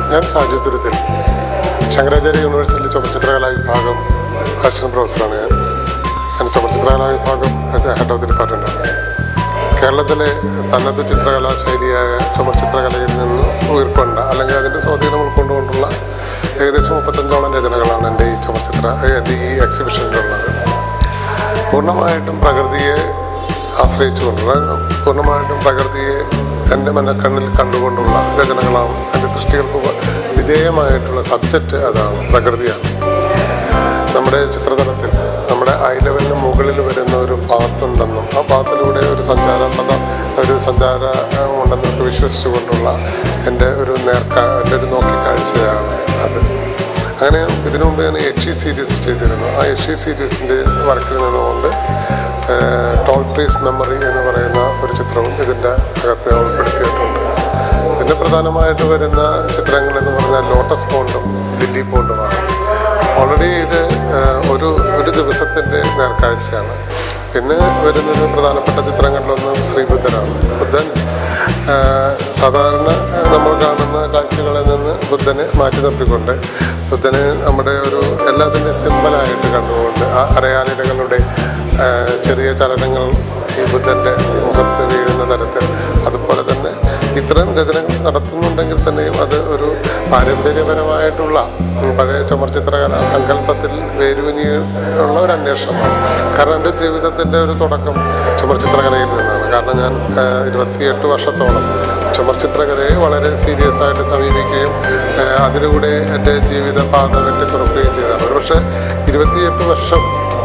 ഞാൻ സാജു തുരുത്തിൽ ശങ്കരാചാര്യ യൂണിവേഴ്സിറ്റി ചുമർചിത്രകലാ വിഭാഗം അസിസ്റ്റന്റ് പ്രൊഫസറാണ് ഞാൻ ഞാൻ ചുമർചിത്രകലാ വിഭാഗം ഹെഡ് ഓഫ് ദി ഡിപ്പാർട്ട്മെൻറ്റാണ് കേരളത്തിലെ തനത് ചിത്രകലാ ശൈലിയായ ചുമർചിത്രകലയിൽ നിന്ന് ഉയർക്കൊണ്ട അല്ലെങ്കിൽ അതിൻ്റെ സ്വാധീനം ഉൾക്കൊണ്ടുകൊണ്ടുള്ള ഏകദേശം മുപ്പത്തഞ്ചോളം രചനകളാണ് എൻ്റെ ഈ ചുമർചിത്ര എൻ്റെ ഈ എക്സിബിഷനിലുള്ളത് പൂർണ്ണമായിട്ടും പ്രകൃതിയെ ആശ്രയിച്ചുകൊണ്ടുള്ള പൂർണ്ണമായിട്ടും പ്രകൃതിയെ എൻ്റെ മനക്കണ്ണിൽ കണ്ടുകൊണ്ടുള്ള രചനകളാണ് എൻ്റെ സൃഷ്ടികൾക്ക് ഉപ- വിധേയമായിട്ടുള്ള സബ്ജക്റ്റ് അതാണ് പ്രകൃതിയാണ് നമ്മുടെ ചിത്രതലത്തിൽ നമ്മുടെ ഐ ലെവലിന് മുകളിൽ വരുന്ന ഒരു പാത്തുണ്ടെന്നും ആ പാത്തിലൂടെ ഒരു സഞ്ചാര പദ ഒരു സഞ്ചാര ഏഹ്, ഉണ്ടെന്നൊക്കെ വിശ്വസിച്ചുകൊണ്ടുള്ള എൻ്റെ ഒരു നേർക്കാ എൻ്റെ ഒരു നോക്കിക്കാഴ്ചയാണ് അത് അങ്ങനെ ഇതിനു മുമ്പ് ഞാൻ യക്ഷി സീരീസ് ചെയ്തിരുന്നു ആ യക്ഷി സീരീസിൻ്റെ വർക്കിൽ നിന്നുകൊണ്ട് ടോൾ ട്രീസ് മെമ്മറി എന്ന് പറയുന്ന ഒരു ചിത്രവും ഇതിൻ്റെ അകത്ത് ഉൾപ്പെടുത്തിയിട്ടുണ്ട് പിന്നെ പ്രധാനമായിട്ട് വരുന്ന ചിത്രങ്ങൾ എന്ന് പറഞ്ഞാൽ ലോട്ടസ് പോണ്ടും ലില്ലി പോണ്ടുമാണ് ഓൾറെഡി ഇത് ആ, ഒരു ഒരു ദിവസത്തിൻ്റെ നേർക്കാഴ്ചയാണ് പിന്നെ വരുന്നത് പ്രധാനപ്പെട്ട ചിത്രങ്ങളിലൊന്നും ശ്രീബുദ്ധനാണ് ബുദ്ധൻ ആ, സാധാരണ ആ, നമ്മൾ കാണുന്ന കാഴ്ചകളിൽ നിന്ന് ബുദ്ധനെ മാറ്റി നിർത്തിക്കൊണ്ട് ബുദ്ധനെ നമ്മുടെ ഒരു എല്ലാത്തിൻ്റെ സിമ്പലായിട്ട് കണ്ടുകൊണ്ട് ആ അരയാലിടകളുടെ ആ, ചെറിയ ചലനങ്ങൾ ഈ ബുദ്ധൻ്റെ മുഖത്ത് വീഴുന്ന തരത്തിൽ അതുപോലെ തന്നെ ഇത്തരം രചനകൾ നടത്തുന്നുണ്ടെങ്കിൽ തന്നെയും അത് ഒരു പാരമ്പര്യപരമായിട്ടുള്ള ഉം, പഴയ ചുമർചിത്രകല സങ്കല്പത്തിൽ വേരൂന്നിയുള്ള ഒരു അന്വേഷണമാണ് കാരണം എൻ്റെ ജീവിതത്തിൻ്റെ ഒരു തുടക്കം ചുമർചിത്രകലയിൽ നിന്നാണ് കാരണം ഞാൻ ആ, ഇരുപത്തിയെട്ട് വർഷത്തോളം ചുമർചിത്രകലയെ വളരെ സീരിയസ് ആയിട്ട് സമീപിക്കുകയും ആ, അതിലൂടെ എൻ്റെ ജീവിത പാത വെട്ടി തുറക്കുകയും ചെയ്തതാണ് ഒരു പക്ഷേ ഇരുപത്തിയെട്ട് വർഷം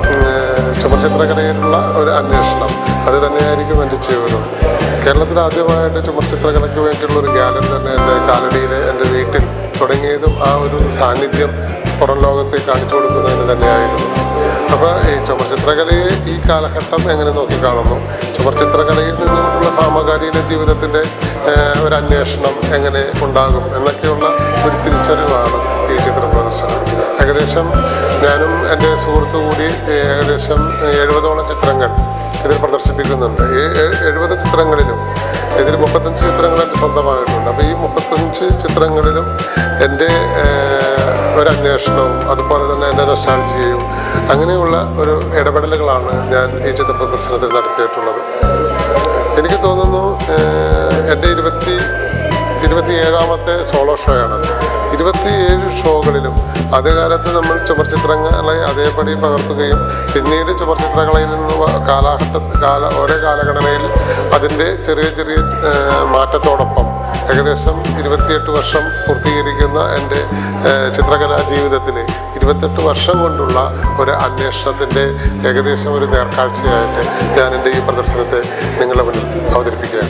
ഉം, ചുമർചിത്രകലയിലുള്ള ഒരു അന്വേഷണം അത് തന്നെയായിരിക്കും എൻ്റെ ജീവിതം കേരളത്തിൽ ആദ്യമായിട്ട് ചുമർചിത്രകലയ്ക്ക് വേണ്ടിയുള്ള ഒരു ഗാലറി തന്നെ എൻ്റെ കാലടിയിലെ എൻ്റെ വീട്ടിൽ തുടങ്ങിയതും ആ ഒരു സാന്നിധ്യം പുറം ലോകത്തെ കാണിച്ചു കൊടുക്കുന്നതിന് തന്നെയായിരുന്നു അപ്പോൾ ഈ ചുമർചിത്രകലയെ ഈ കാലഘട്ടം എങ്ങനെ നോക്കിക്കാണുന്നു ചുമർചിത്രകലയിൽ നിന്നുകൊണ്ടുള്ള സമകാലീന ജീവിതത്തിൻ്റെ ഏഹ്, ഒരു അന്വേഷണം എങ്ങനെ ഉണ്ടാകും എന്നൊക്കെയുള്ള ഒരു തിരിച്ചറിവാണ് ഈ ചിത്ര പ്രദർശനം ഏകദേശം ഞാനും എൻ്റെ സുഹൃത്തു കൂടി ഏകദേശം എഴുപതോളം ചിത്രങ്ങൾ ഇതിൽ പ്രദർശിപ്പിക്കുന്നുണ്ട് ഈ എ- എഴുപത് ചിത്രങ്ങളിലും ഇതിൽ മുപ്പത്തഞ്ച് ചിത്രങ്ങൾ എൻ്റെ സ്വന്തമായിട്ടുണ്ട് അപ്പോൾ ഈ മുപ്പത്തഞ്ച് ചിത്രങ്ങളിലും എൻ്റെ ഏഹ്, ഒരു അന്വേഷണവും അതുപോലെ തന്നെ എൻ്റെ നൊസ്റ്റാൾജിയയും അങ്ങനെയുള്ള ഒരു ഇടപെടലുകളാണ് ഞാൻ ഈ ചിത്ര പ്രദർശനത്തിൽ നടത്തിയിട്ടുള്ളത് എനിക്ക് തോന്നുന്നു ഏഹ്, എൻ്റെ ഇരുപത്തി ഇരുപത്തിയേഴാമത്തെ സോളോ ഷോ ആണത് ഇരുപത്തിയേഴ് ഷോകളിലും ആദ്യകാലത്ത് നമ്മൾ ചുമർചിത്രങ്ങളെ അതേപടി പകർത്തുകയും പിന്നീട് ചുമർചിത്രങ്ങളിൽ നിന്ന് വ- കാലഘട്ട കാല ഓരോ കാലഘടനയിൽ അതിൻ്റെ ചെറിയ ചെറിയ ഏഹ്, മാറ്റത്തോടൊപ്പം ഏകദേശം ഇരുപത്തിയെട്ട് വർഷം പൂർത്തീകരിക്കുന്ന എൻ്റെ ഏഹ്, ചിത്രകലാ ജീവിതത്തിൽ ഇരുപത്തെട്ട് വർഷം കൊണ്ടുള്ള ഒരു അന്വേഷണത്തിൻ്റെ ഏകദേശം ഒരു നേർക്കാഴ്ചയായിട്ട് ഞാൻ എൻ്റെ ഈ പ്രദർശനത്തെ നിങ്ങളുടെ മുന്നിൽ അവതരിപ്പിക്കുകയാണ്